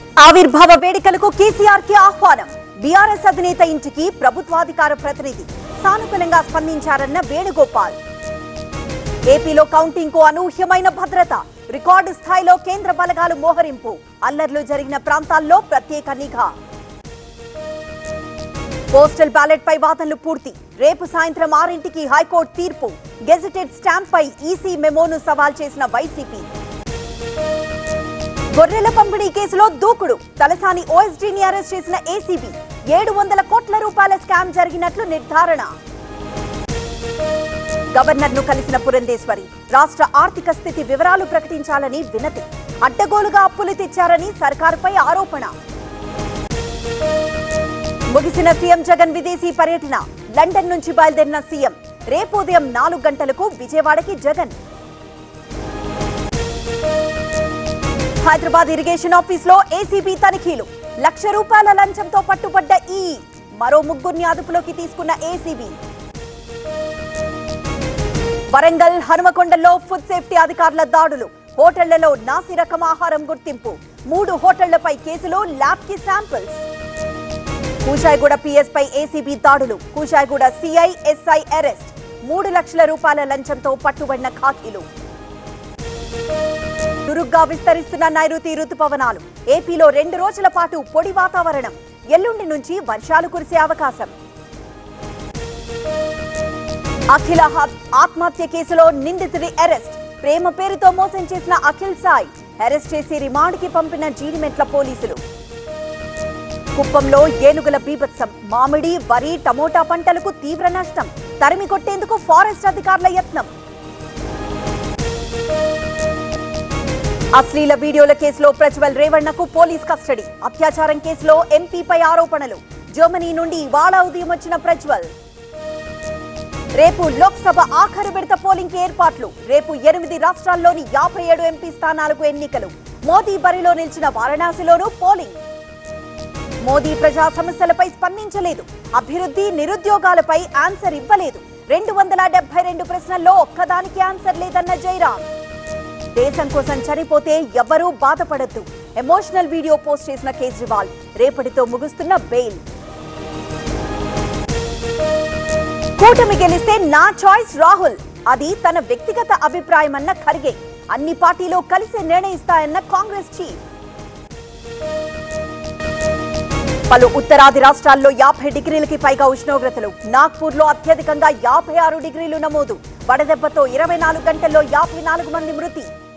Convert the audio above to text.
ఆవిర్భావ వేడుకలకు కేసీఆర్ కి ఆహ్వానం బీఆర్ఎస్ అధినేత ఇంటికి ప్రభుత్వాధికార ప్రతినిధి సానుకూలంగా స్పందించారన్న వేణుగోపాల్ ఏపీలో కౌంటింగ్ కు అనూహ్యమైన భద్రత రికార్డు స్థాయిలో కేంద్ర బలగాలు మోహరింపు అల్లర్లు జరిగిన ప్రాంతాల్లో ప్రత్యేక నిఘా పోస్టల్ బ్యాలెట్ పై వాదనలు పూర్తి రేపు సాయంత్రం ఆరింటికి హైకోర్టు తీర్పు గెజెటెడ్ స్టాంప్ పై ఈసీ మెమోను సవాల్ చేసిన వైసీపీ గొర్రెల పంపిణీ కేసులో దూకుడు తలసాని ఓఎస్డీని అరెస్ట్ చేసిన ఏసీబీ ఏడు వందల కోట్ల రూపాయల స్కామ్ జరిగినట్లు నిర్ధారణ గవర్నర్ ను కలిసిన పురంధేశ్వరి రాష్ట్ర ఆర్థిక స్థితి వివరాలు ప్రకటించాలని వినతి అడ్డగోలుగా అప్పులు తెచ్చారని సర్కారుపై ఆరోపణ ముగిసిన సీఎం జగన్ విదేశీ పర్యటన లండన్ నుంచి బయలుదేరిన సీఎం రేపు ఉదయం నాలుగు గంటలకు విజయవాడకి జగన్ హైదరాబాద్ ఇరిగేషన్ ఆఫీస్ లో ఏసీబీ తనిఖీలు లక్ష రూపాయల లంచంతో పట్టుబడ్డ ఈ మరో ముగ్గురిని అదుపులోకి తీసుకున్న ఏసీబీ వరంగల్ హనుమకొండలో ఫుడ్ సేఫ్టీ అధికారుల దాడులు హోటళ్లలో నాసి రకం ఆహారం గుర్తింపు మూడు హోటళ్లపై కేసులు ల్యాబ్ కి శాంపిల్స్ కూషాయిగూడ పిఎస్ పై ఏసీబీ దాడులు కూషాయిగూడ సిఐ ఎస్ఐ అరెస్ట్ మూడు లక్షల రూపాయల లంచంతో పట్టుబడిన ఖాకీలు చురుగ్గా విస్తరిస్తున్న నైరుతి రుతుపవనాలు ఏపీలో రెండు రోజుల పాటు పొడి వాతావరణం ఎల్లుండి నుంచి వర్షాలు కురిసే అవకాశం అఖిల హ- ఆత్మహత్య కేసులో నిందితుడి అరెస్ట్ ప్రేమ పేరుతో మోసం చేసిన అఖిల్ సాయ్ అరెస్ట్ చేసి రిమాండ్కి పంపిన జీడిమెట్ల పోలీసులు కుప్పంలో ఏనుగుల బీభత్సం మామిడి వరి టమోటా పంటలకు తీవ్ర నష్టం తరిమి కొట్టేందుకు ఫారెస్ట్ అధికారుల యత్నం అశ్లీల వీడియోల కేసులో ప్రజ్వల్ రేవణ్ణకు పోలీస్ కస్టడీ అత్యాచారం కేసులో ఎంపీపై ఆరోపణలు జర్మనీ నుండి ఇవాళ ఉదయం వచ్చిన ప్రజ్వల్ రేపు లోక్సభ ఆఖరు విడత పోలింగ్ కి ఏర్పాట్లు రేపు ఎనిమిది రాష్ట్రాల్లోని యాభై ఏడు ఎంపీ స్థానాలకు ఎన్నికలు మోదీ బరిలో నిలిచిన వారణాసిలోనూ పోలింగ్ మోదీ ప్రజా సమస్యలపై స్పందించలేదు అభివృద్ధి నిరుద్యోగాలపై ఆన్సర్ ఇవ్వలేదు రెండు వందల డెబ్బై రెండు ప్రశ్నల్లో ఒక్కదానికి ఆన్సర్ లేదన్న జైరాం దేశం కోసం చనిపోతే ఎవ్వరూ బాధపడద్దు ఎమోషనల్ వీడియో పోస్ట్ చేసిన కేజ్రీవాల్ రేపటితో ముగుస్తున్న బెయిల్ కూటమి గెలిస్తే నా చాయిస్ రాహుల్ అది తన వ్యక్తిగత అభిప్రాయమన్న ఖర్గే అన్ని పార్టీలు కలిసి నిర్ణయిస్తాయన్న కాంగ్రెస్ చీఫ్ పలు ఉత్తరాది రాష్ట్రాల్లో యాభై డిగ్రీలకి పైగా ఉష్ణోగ్రతలు నాగ్పూర్ లో అత్యధికంగా యాభై ఆరు డిగ్రీలు నమోదు వడదెబ్బతో ఇరవై నాలుగు గంటల్లో యాభై నాలుగు మంది మృతి